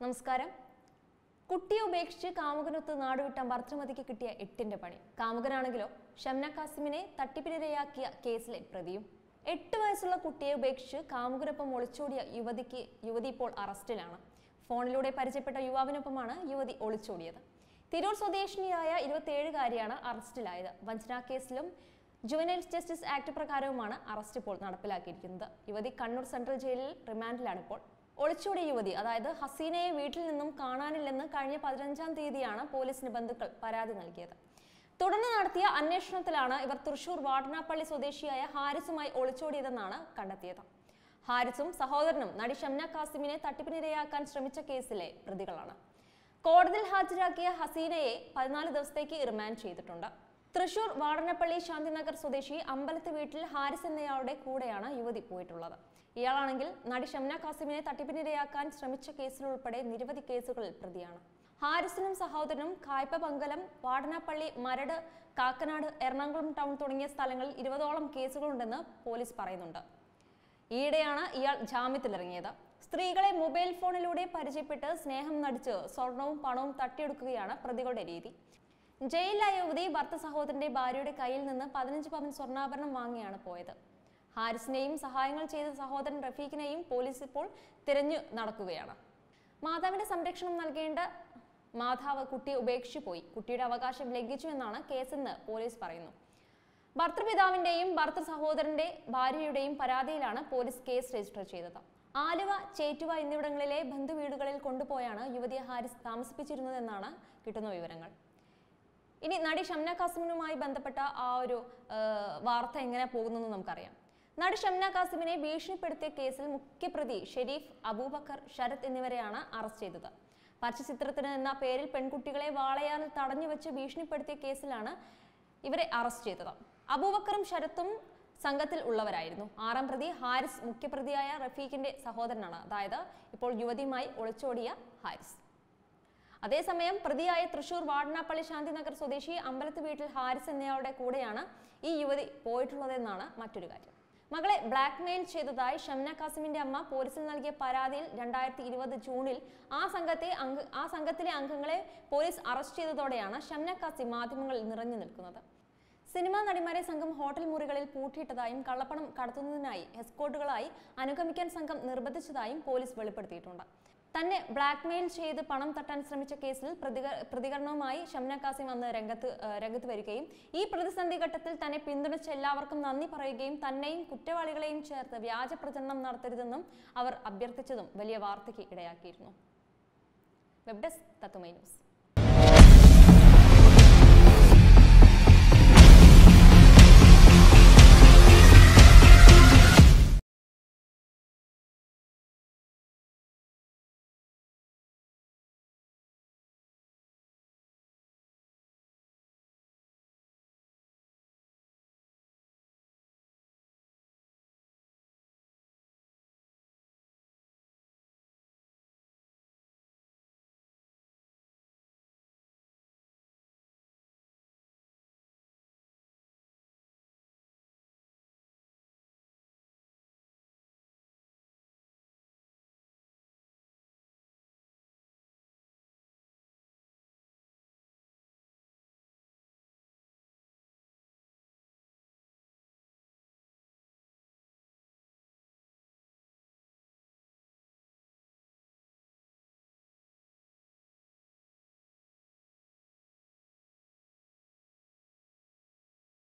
നമസ്കാരം കുട്ടിയെ ഉപേക്ഷിച്ച് കാമുകനൊത്ത് നാടുവിട്ട ഭർത്തൃമതിക്ക് കിട്ടിയ എട്ടിന്റെ പണി കാമുകനാണെങ്കിലോ ഷംന കാസിമിനെ തട്ടിപ്പിനിരയാക്കിയ കേസിലെ പ്രതിയും എട്ട് വയസ്സുള്ള കുട്ടിയെ ഉപേക്ഷിച്ച് കാമുകനൊപ്പം ഒളിച്ചോടിയ യുവതിക്ക് യുവതി ഇപ്പോൾ അറസ്റ്റിലാണ് ഫോണിലൂടെ പരിചയപ്പെട്ട യുവാവിനൊപ്പമാണ് യുവതി ഒളിച്ചോടിയത് തിരൂർ സ്വദേശിനിയായ ഇരുപത്തിയേഴുകാരിയാണ് അറസ്റ്റിലായത് വഞ്ചനാ കേസിലും ജുവനൈൽ ജസ്റ്റിസ് ആക്ട് പ്രകാരവുമാണ് അറസ്റ്റ് ഇപ്പോൾ നടപ്പിലാക്കിയിരിക്കുന്നത് യുവതി കണ്ണൂർ സെൻട്രൽ ജയിലിൽ റിമാൻഡിലാണ് ഇപ്പോൾ ഒളിച്ചോടിയ യുവതി അതായത് ഹസീനയെ വീട്ടിൽ നിന്നും കാണാനില്ലെന്ന് കഴിഞ്ഞ പതിനഞ്ചാം തീയതിയാണ് പോലീസിന് ബന്ധുക്കൾ പരാതി നൽകിയത് തുടർന്ന് നടത്തിയ അന്വേഷണത്തിലാണ് ഇവർ തൃശൂർ വാടനാപ്പള്ളി സ്വദേശിയായ ഹാരിസുമായി ഒളിച്ചോടിയതെന്നാണ് കണ്ടെത്തിയത് ഹാരിസും സഹോദരനും നടി ഷംന കാസിമിനെ തട്ടിപ്പിനിരയാക്കാൻ ശ്രമിച്ച കേസിലെ പ്രതികളാണ് കോടതിയിൽ ഹാജരാക്കിയ ഹസീനയെ പതിനാല് ദിവസത്തേക്ക് റിമാൻഡ് ചെയ്തിട്ടുണ്ട് തൃശൂർ വാടനപ്പള്ളി ശാന്തിനഗർ സ്വദേശി അമ്പലത്ത് വീട്ടിൽ ഹാരിസ് എന്നയാളുടെ കൂടെയാണ് യുവതി പോയിട്ടുള്ളത് ഇയാളാണെങ്കിൽ നടി ഷംന കാസിമിനെ തട്ടിപ്പിനിരയാക്കാൻ ശ്രമിച്ച കേസിലുൾപ്പെടെ നിരവധി കേസുകളിൽ പ്രതിയാണ് ഹാരിസിനും സഹോദരനും കായ്പമംഗലം വാടനാപ്പള്ളി മരട് കാക്കനാട് എറണാകുളം ടൗൺ തുടങ്ങിയ സ്ഥലങ്ങളിൽ ഇരുപതോളം കേസുകളുണ്ടെന്ന് പോലീസ് പറയുന്നുണ്ട് ഈയിടെയാണ് ഇയാൾ ജാമ്യത്തിലിറങ്ങിയത് സ്ത്രീകളെ മൊബൈൽ ഫോണിലൂടെ പരിചയപ്പെട്ട് സ്നേഹം നടിച്ച് സ്വർണവും പണവും തട്ടിയെടുക്കുകയാണ് പ്രതികളുടെ രീതി ജയിലിലായ യുവതി ഭർത്ത സഹോദരന്റെ ഭാര്യയുടെ കയ്യിൽ നിന്ന് പതിനഞ്ച് പവൻ സ്വർണ്ണാഭരണം വാങ്ങിയാണ് പോയത് ഹാരിസിനെയും സഹായങ്ങൾ ചെയ്ത സഹോദരൻ റഫീഖിനെയും പോലീസ് ഇപ്പോൾ തിരഞ്ഞു നടക്കുകയാണ് മാതാവിന്റെ സംരക്ഷണം നൽകേണ്ട മാതാവ് കുട്ടിയെ ഉപേക്ഷിച്ചു പോയി കുട്ടിയുടെ അവകാശം ലംഘിച്ചു എന്നാണ് കേസെന്ന് പോലീസ് പറയുന്നു ഭർത്തൃപിതാവിന്റെയും ഭർത്തൃ സഹോദരന്റെ ഭാര്യയുടെയും പരാതിയിലാണ് പോലീസ് കേസ് രജിസ്റ്റർ ചെയ്തത് ആലുവ ചേറ്റുവ എന്നിവിടങ്ങളിലെ ബന്ധുവീടുകളിൽ കൊണ്ടുപോയാണ് യുവതിയെ ഹാരിസ് താമസിപ്പിച്ചിരുന്നതെന്നാണ് കിട്ടുന്ന വിവരങ്ങൾ ഇനി നടി ഷംന കാസിമിനുമായി ബന്ധപ്പെട്ട ആ ഒരു ആ, വാർത്ത എങ്ങനെ പോകുന്നു നമുക്കറിയാം നടി ഷംന കാസിമിനെ ഭീഷണിപ്പെടുത്തിയ കേസിൽ മുഖ്യപ്രതി ഷെരീഫ് അബൂബക്കർ ശരത് എന്നിവരെയാണ് അറസ്റ്റ് ചെയ്തത് പച്ചചിത്രത്തിന് എന്ന പേരിൽ പെൺകുട്ടികളെ വാളയാൽ തടഞ്ഞു വെച്ച് ഭീഷണിപ്പെടുത്തിയ കേസിലാണ് ഇവരെ അറസ്റ്റ് ചെയ്തത് അബൂബക്കറും ശരത്തും സംഘത്തിൽ ഉള്ളവരായിരുന്നു ആറാം പ്രതി ഹാരിസ് മുഖ്യപ്രതിയായ റഫീഖിന്റെ സഹോദരനാണ് അതായത് ഇപ്പോൾ യുവതിയുമായി ഒളിച്ചോടിയ ഹാരിസ് അതേസമയം പ്രതിയായ തൃശൂർ വാടനാപ്പള്ളി ശാന്തിനഗർ സ്വദേശി അമ്പലത്ത് വീട്ടിൽ ഹാരിസ് എന്നയാളുടെ കൂടെയാണ് ഈ യുവതി പോയിട്ടുള്ളതെന്നാണ് മറ്റൊരു കാര്യം മകളെ ബ്ലാക്ക്മെയിൽ ചെയ്തതായി ഷംന കാസിമിന്റെ അമ്മ പോലീസിൽ നൽകിയ പരാതിയിൽ രണ്ടായിരത്തി ഇരുപത് ജൂണിൽ ആ സംഘത്തെ അംഗ ആ സംഘത്തിലെ അംഗങ്ങളെ പോലീസ് അറസ്റ്റ് ചെയ്തതോടെയാണ് ഷംന കാസിം മാധ്യമങ്ങളിൽ നിറഞ്ഞു നിൽക്കുന്നത് സിനിമാ നടിമാരെ സംഘം ഹോട്ടൽ മുറികളിൽ പൂട്ടിയിട്ടതായും കള്ളപ്പണം കടത്തുന്നതിനായി എസ്കോട്ടുകളായി അനുഗമിക്കാൻ സംഘം നിർബന്ധിച്ചതായും പോലീസ് വെളിപ്പെടുത്തിയിട്ടുണ്ട് തന്നെ ബ്ലാക്ക്മെയിൽ ചെയ്ത് പണം തട്ടാൻ ശ്രമിച്ച കേസിൽ പ്രതിക പ്രതികരണവുമായി ഷംന കാസിം അന്ന് രംഗത്ത് ആ, രംഗത്ത് വരികയും ഈ പ്രതിസന്ധി ഘട്ടത്തിൽ തന്നെ പിന്തുണച്ച എല്ലാവർക്കും നന്ദി പറയുകയും തന്നെയും കുറ്റവാളികളെയും ചേർത്ത് വ്യാജ പ്രചരണം നടത്തരുതെന്നും അവർ അഭ്യർത്ഥിച്ചതും വലിയ വാർത്തയ്ക്ക് ഇടയാക്കിയിരുന്നു വെബ് ഡെസ്ക് തത്തുമൈ ന്യൂസ്